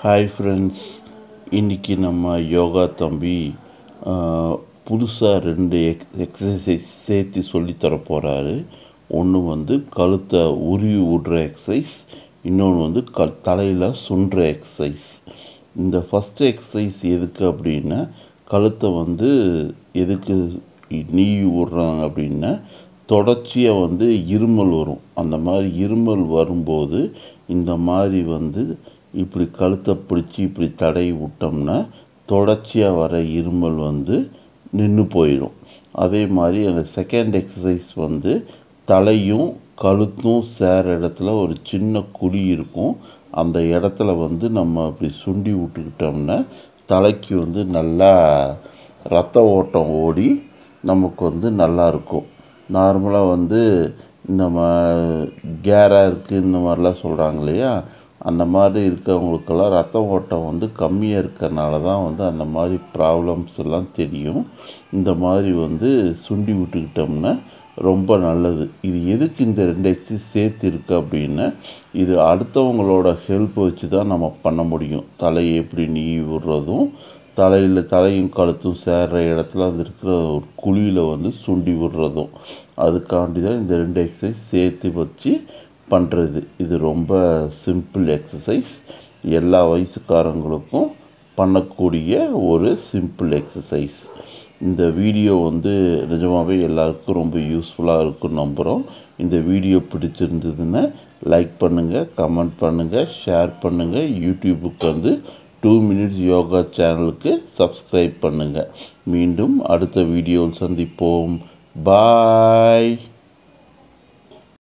hi friends இன்றைக்கி நம்ம யோகா தம்பி புதுசாக ரெண்டு எக் எக்ஸசைஸ் சேர்த்து சொல்லித்தர போகிறாரு ஒன்று வந்து கழுத்தை உருவி விடுற எக்ஸசைஸ் இன்னொன்று வந்து க தலையில் சுன்ற எக்ஸசைஸ் இந்த ஃபஸ்ட்டு எக்ஸசைஸ் எதுக்கு அப்படின்னா கழுத்தை வந்து எதுக்கு நீவி விடுறாங்க அப்படின்னா தொடர்ச்சியாக வந்து இருமல் வரும் அந்த மாதிரி இருமல் வரும்போது இந்த மாதிரி வந்து இப்படி கழுத்தை பிடிச்சி இப்படி தடவி விட்டோம்னா தொடர்ச்சியாக வர இருமல் வந்து நின்று போயிடும் அதே மாதிரி அந்த செகண்ட் எக்ஸசைஸ் வந்து தலையும் கழுத்தும் சேர இடத்துல ஒரு சின்ன குழி இருக்கும் அந்த இடத்துல வந்து நம்ம அப்படி சுண்டி விட்டுக்கிட்டோம்னா தலைக்கு வந்து நல்லா ரத்த ஓட்டம் ஓடி நமக்கு வந்து நல்லா இருக்கும் நார்மலாக வந்து இந்த மா கேராக இருக்குது இந்த மாதிரிலாம் சொல்கிறாங்க இல்லையா அந்த மாதிரி இருக்கவங்களுக்கெல்லாம் ரத்த ஓட்டம் வந்து கம்மியாக இருக்கிறனால தான் வந்து அந்த மாதிரி ப்ராப்ளம்ஸ் எல்லாம் தெரியும் இந்த மாதிரி வந்து சுண்டி விட்டுக்கிட்டோம்னா ரொம்ப நல்லது இது எதுக்கு இந்த ரெண்டு எக்ஸசைஸ் சேர்த்து இருக்குது அப்படின்னா இது அடுத்தவங்களோட ஹெல்ப் வச்சு தான் நம்ம பண்ண முடியும் தலையை எப்படி நீவி விடுறதும் தலையில் தலையும் கழுத்தும் சேர்ற இடத்துல அது இருக்கிற ஒரு குழியில் வந்து சுண்டி விடுறதும் அதுக்காண்டி தான் இந்த ரெண்டு எக்ஸசைஸ் சேர்த்து வச்சு பண்ணுறது இது ரொம்ப சிம்பிள் எக்ஸசைஸ் எல்லா வயசுக்காரங்களுக்கும் பண்ணக்கூடிய ஒரு சிம்பிள் எக்ஸசைஸ் இந்த வீடியோ வந்து நிஜமாகவே எல்லாருக்கும் ரொம்ப யூஸ்ஃபுல்லாக இருக்குன்னு நம்புகிறோம் இந்த வீடியோ பிடிச்சிருந்ததுன்னா லைக் பண்ணுங்கள் கமெண்ட் பண்ணுங்கள் ஷேர் பண்ணுங்கள் யூடியூபுக்கு வந்து டூ மினிட்ஸ் யோகா சேனலுக்கு சப்ஸ்கிரைப் பண்ணுங்கள் மீண்டும் அடுத்த வீடியோவில் சந்திப்போம் பாய்